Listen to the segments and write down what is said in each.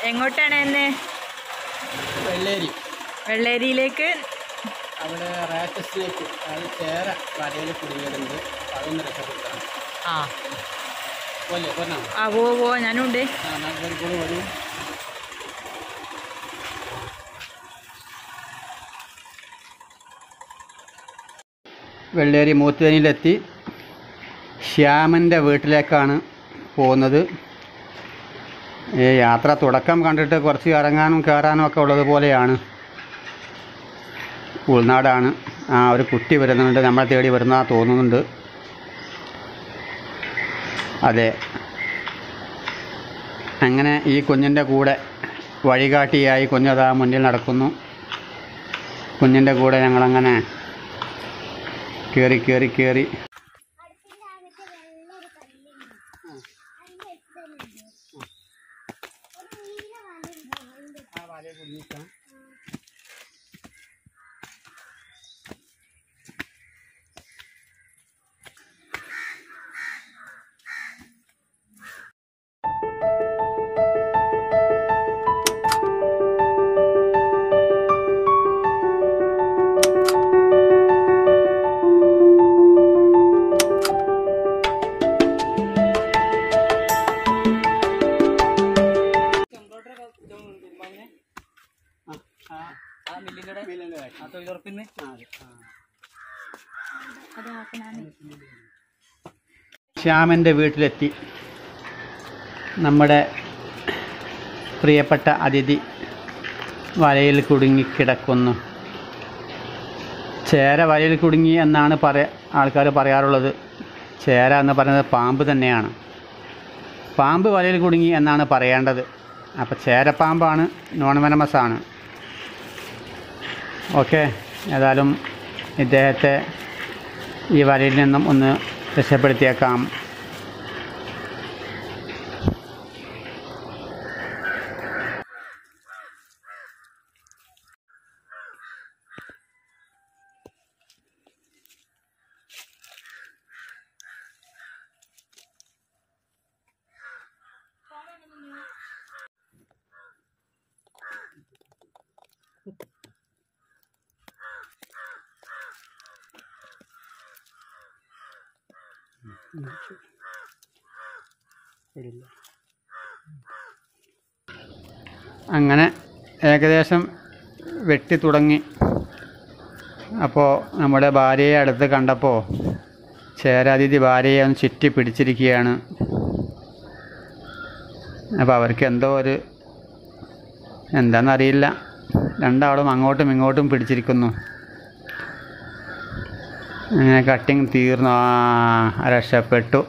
എങ്ങോട്ടാണ് എന്ന് വെള്ളേരി വെള്ളേരിയിലേക്ക് അവിടെ റാറ്റസിലേക്ക് അത് ചേര കടയിൽ കുടുങ്ങിയതുണ്ട് അതൊന്ന് രക്ഷപ്പെടുത്താണ് ആ പോലെ പറഞ്ഞോ ആ പോ പോ ഞാനുണ്ട് ആ നാട്ടുകാർ കൂടെ വരും വെള്ളേരി മൂത്തുവേനിയിലെത്തി ശ്യാമൻ്റെ വീട്ടിലേക്കാണ് പോകുന്നത് ഈ യാത്ര തുടക്കം കണ്ടിട്ട് കുറച്ച് ഇറങ്ങാനും കയറാനും ഒക്കെ ഉള്ളതുപോലെയാണ് ഉൾനാടാണ് ആ ഒരു കുട്ടി വരുന്നുണ്ട് നമ്മളെ തേടി വരുന്ന തോന്നുന്നുണ്ട് അതെ അങ്ങനെ ഈ കുഞ്ഞിൻ്റെ കൂടെ വഴികാട്ടിയായി കുഞ്ഞതാ മുന്നിൽ നടക്കുന്നു കുഞ്ഞിൻ്റെ കൂടെ ഞങ്ങളങ്ങനെ കയറി കയറി കയറി അടുപ്പിന്റെ അകത്ത് വെള്ളൊരു കല്ലുണ്ട് അതിന്റെ അടുത്ത് തന്നെ ഉണ്ട് ഒരു നീല വല ഉണ്ട് അതിന്റെ ശ്യാമൻ്റെ വീട്ടിലെത്തി നമ്മുടെ പ്രിയപ്പെട്ട അതിഥി വലയിൽ കുടുങ്ങിക്കിടക്കുന്നു ചേര വലയിൽ കുടുങ്ങി എന്നാണ് പറയ ആൾക്കാർ പറയാറുള്ളത് ചേര എന്ന് പറയുന്നത് പാമ്പ് തന്നെയാണ് പാമ്പ് വലയിൽ കുടുങ്ങി എന്നാണ് പറയേണ്ടത് അപ്പോൾ ചേരപ്പാമ്പാണ് നോൺ വെനമസ് ആണ് ഓക്കെ ഏതായാലും ഇദ്ദേഹത്തെ ഈ വലയിൽ നിന്നും ഒന്ന് രക്ഷപ്പെടുത്തിയേക്കാം അങ്ങനെ ഏകദേശം വെട്ടി തുടങ്ങി അപ്പോൾ നമ്മുടെ ഭാര്യയെ അടുത്ത് കണ്ടപ്പോൾ ചേരാതിഥി ഭാര്യയെ ഒന്ന് ചുറ്റി പിടിച്ചിരിക്കുകയാണ് അപ്പോൾ അവർക്ക് എന്തോ ഒരു എന്താണെന്നറിയില്ല രണ്ടാളും അങ്ങോട്ടും ഇങ്ങോട്ടും പിടിച്ചിരിക്കുന്നു അങ്ങനെ കട്ടിങ് തീർന്നു ആ രക്ഷപ്പെട്ടു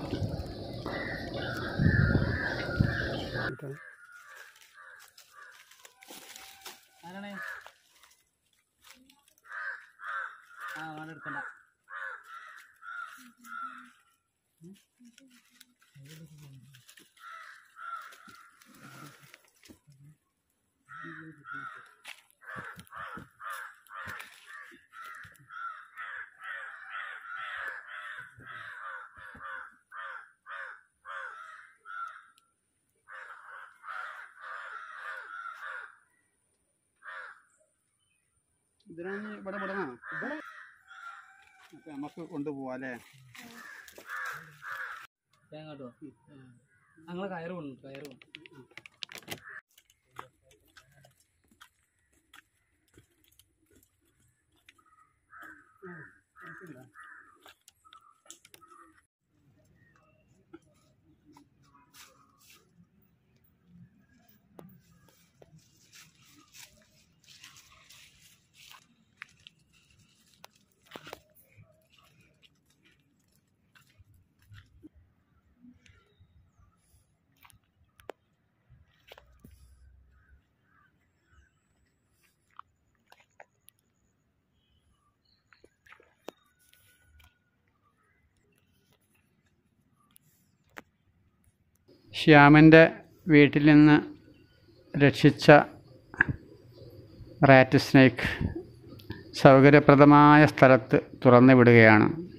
ഇതിനാണ് ഇവിടെ വിടണോ അപ്പം നമുക്ക് കൊണ്ടുപോവാം അല്ലേ തേങ്ങാട്ടോ ഞങ്ങളെ കയറ് കൊണ്ടു കയറ് കൊണ്ടു ശ്യാമൻ്റെ വീട്ടിൽ നിന്ന് രക്ഷിച്ച റാറ്റ് സ്നേക്ക് സൗകര്യപ്രദമായ സ്ഥലത്ത് തുറന്നു വിടുകയാണ്